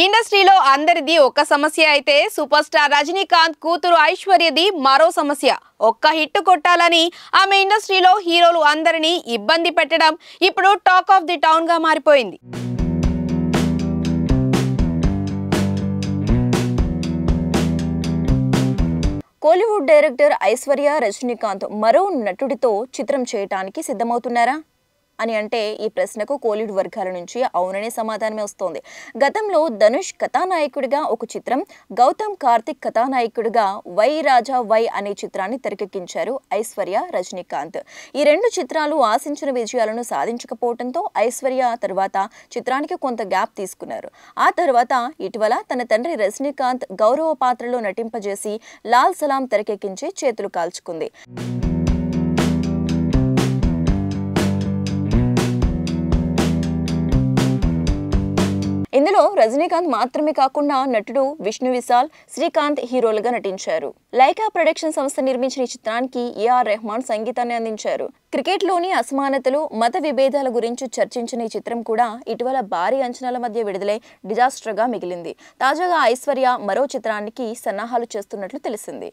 ఇండస్ట్రీలో అందరిది ఒక సమస్య అయితే సూపర్ స్టార్ రజనీకాంత్ కూతురు ఐశ్వర్యది మరో సమస్య ఒక్క హిట్ కొట్టాలని ఆమె ఇండస్ట్రీలో హీరోలు అందరినీ ఇబ్బంది పెట్టడం ఇప్పుడు టాక్ ఆఫ్ ది టౌన్ గా మారిపోయింది కోలీవుడ్ డైరెక్టర్ ఐశ్వర్య రజనీకాంత్ మరో నటుడితో చిత్రం చేయటానికి సిద్ధమవుతున్నారా అని అంటే ఈ ప్రశ్నకు కోలీవుడ్ వర్గాల నుంచి అవుననే సమాధానమే వస్తోంది గతంలో ధనుష్ కథానాయకుడిగా ఒక చిత్రం గౌతమ్ కార్తిక్ కథానాయకుడిగా వై రాజా వై అనే చిత్రాన్ని తెరకెక్కించారు ఐశ్వర్య రజనీకాంత్ ఈ రెండు చిత్రాలు ఆశించిన విజయాలను సాధించకపోవడంతో ఐశ్వర్య తర్వాత చిత్రానికి కొంత గ్యాప్ తీసుకున్నారు ఆ తర్వాత ఇటీవల తన తండ్రి రజనీకాంత్ గౌరవ పాత్రలో నటింపజేసి లాల్ సలాం తెరకెక్కించి చేతులు కాల్చుకుంది ఇందులో రజనీకాంత్ మాత్రమే కాకుండా నటుడు విష్ణు విశాల్ శ్రీకాంత్ హీరోలుగా నటించారు లైకా ప్రొడక్షన్ సంస్థ నిర్మించిన ఈ చిత్రానికి ఏఆర్ రెహమాన్ సంగీతాన్ని అందించారు క్రికెట్లోని అసమానతలు మత విభేదాల గురించి చర్చించిన ఈ చిత్రం కూడా ఇటీవల భారీ అంచనాల మధ్య విడుదలై డిజాస్టర్గా మిగిలింది తాజాగా ఐశ్వర్య మరో చిత్రానికి సన్నాహాలు చేస్తున్నట్లు తెలిసింది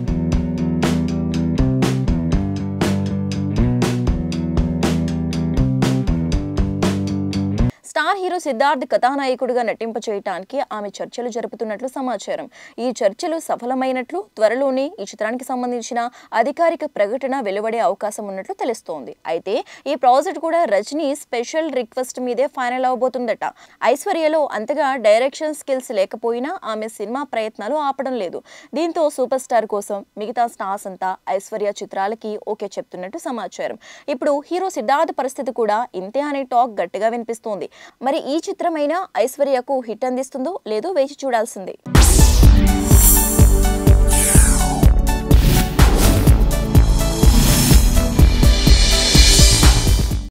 స్టార్ హీరో సిద్ధార్థ్ కథానాయకుడిగా నటింప చేయటానికి ఆమె చర్చలు జరుపుతున్నట్లు సమాచారం ఈ చర్చలు సఫలమైనట్లు త్వరలోనే ఈ చిత్రానికి సంబంధించిన అధికారిక ప్రకటన వెలువడే అవకాశం ఉన్నట్లు తెలుస్తోంది అయితే ఈ ప్రాజెక్ట్ కూడా రజనీ స్పెషల్ రిక్వెస్ట్ మీదే ఫైనల్ అవబోతుందట ఐశ్వర్యలో అంతగా డైరెక్షన్ స్కిల్స్ లేకపోయినా ఆమె సినిమా ప్రయత్నాలు ఆపడం లేదు దీంతో సూపర్ స్టార్ కోసం మిగతా స్టార్స్ అంతా ఐశ్వర్య చిత్రాలకి ఓకే చెప్తున్నట్టు సమాచారం ఇప్పుడు హీరో సిద్ధార్థ్ పరిస్థితి కూడా ఇంతే అనే టాక్ గట్టిగా వినిపిస్తోంది మరి ఈ చిత్రమైనా ఐశ్వర్యకు హిట్ అందిస్తుందో లేదో వేచి చూడాల్సిందే